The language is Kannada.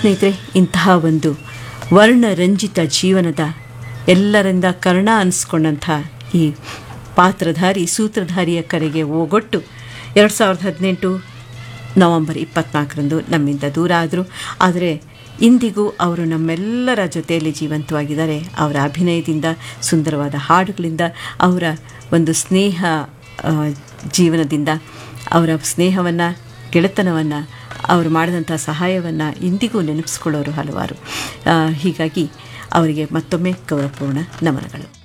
ಸ್ನೇಹಿತರೆ ಇಂತಹ ಒಂದು ವರ್ಣರಂಜಿತ ಜೀವನದ ಎಲ್ಲರಿಂದ ಕರ್ಣ ಅನಿಸ್ಕೊಂಡಂಥ ಈ ಪಾತ್ರಧಾರಿ ಸೂತ್ರಧಾರಿಯ ಕರೆಗೆ ಓಗೊಟ್ಟು ಎರಡು ಸಾವಿರದ ಹದಿನೆಂಟು ನವಂಬರ್ ಇಪ್ಪತ್ನಾಲ್ಕರಂದು ನಮ್ಮಿಂದ ದೂರ ಆದರು ಆದರೆ ಇಂದಿಗೂ ಅವರು ನಮ್ಮೆಲ್ಲರ ಜೊತೆಯಲ್ಲಿ ಜೀವಂತವಾಗಿದ್ದಾರೆ ಅವರ ಅಭಿನಯದಿಂದ ಸುಂದರವಾದ ಹಾಡುಗಳಿಂದ ಅವರ ಒಂದು ಸ್ನೇಹ ಆ, ಜೀವನದಿಂದ ಅವರ ಸ್ನೇಹವನ್ನು ಗೆಳೆತನವನ್ನು ಅವರು ಮಾಡಿದಂಥ ಸಹಾಯವನ್ನು ಇಂದಿಗೂ ನೆನಪಿಸ್ಕೊಳ್ಳೋರು ಹಲವಾರು ಆ, ಹೀಗಾಗಿ ಅವರಿಗೆ ಮತ್ತೊಮ್ಮೆ ಗೌರವಪೂರ್ಣ ನಮನಗಳು